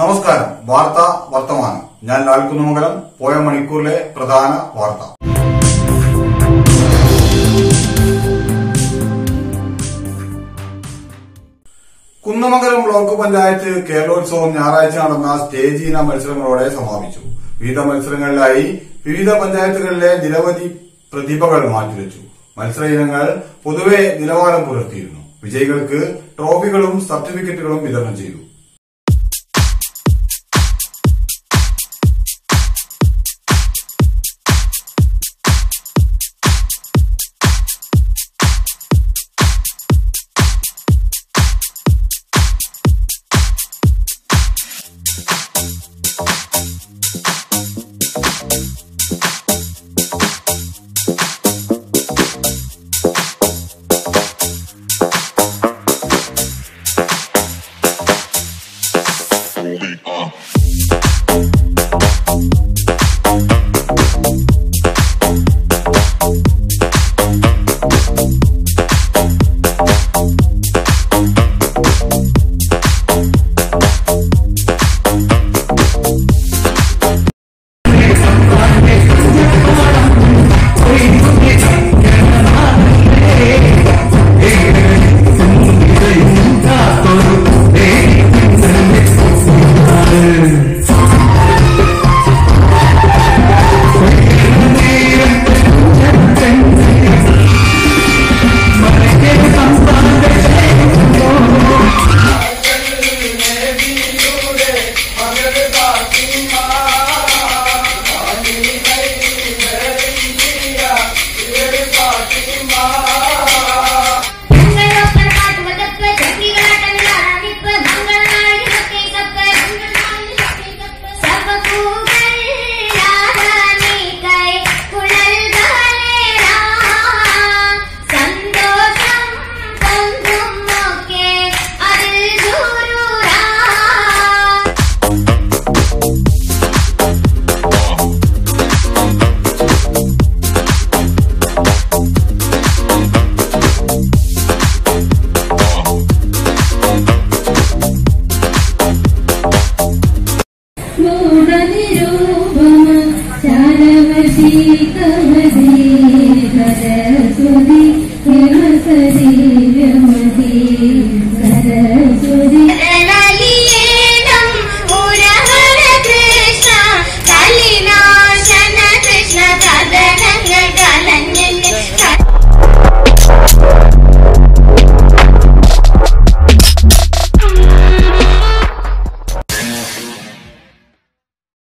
നമസ്കാരം വാർത്ത വർത്തമാനം ഞാൻ ലാൽകുന്നമംഗലം പോയ മണിക്കൂറിലെ പ്രധാന വാർത്ത കുന്നമംഗലം ബ്ലോക്ക് പഞ്ചായത്ത് കേരളോത്സവം ഞായറാഴ്ച നടന്ന സ്റ്റേജ് ഇന മത്സരങ്ങളോടെ സമാപിച്ചു വിവിധ മത്സരങ്ങളിലായി വിവിധ പഞ്ചായത്തുകളിലെ നിരവധി പ്രതിഭകൾ മാറ്റിവെച്ചു മത്സര ഇനങ്ങൾ പൊതുവെ നിലവാരം പുലർത്തിയിരുന്നു വിജയികൾക്ക് ട്രോഫികളും സർട്ടിഫിക്കറ്റുകളും വിതരണം ചെയ്തു ഞങ്ങളൊക്കെ പാട്ടുമതൊക്കെ ചട്ടികളാട്ടമില്ലാടിപ്പ് മംഗളനാളിലൊക്കെ കപ്പ് സർവ്വഭൂകൾ യാതനീകൈ കുഴൽകളേറാ സന്തോഷം പൊങ്കുമൊക്കെ അതിൽ ദൂരൂരാ മൂഢനിരൂപമ ചാരവശീകര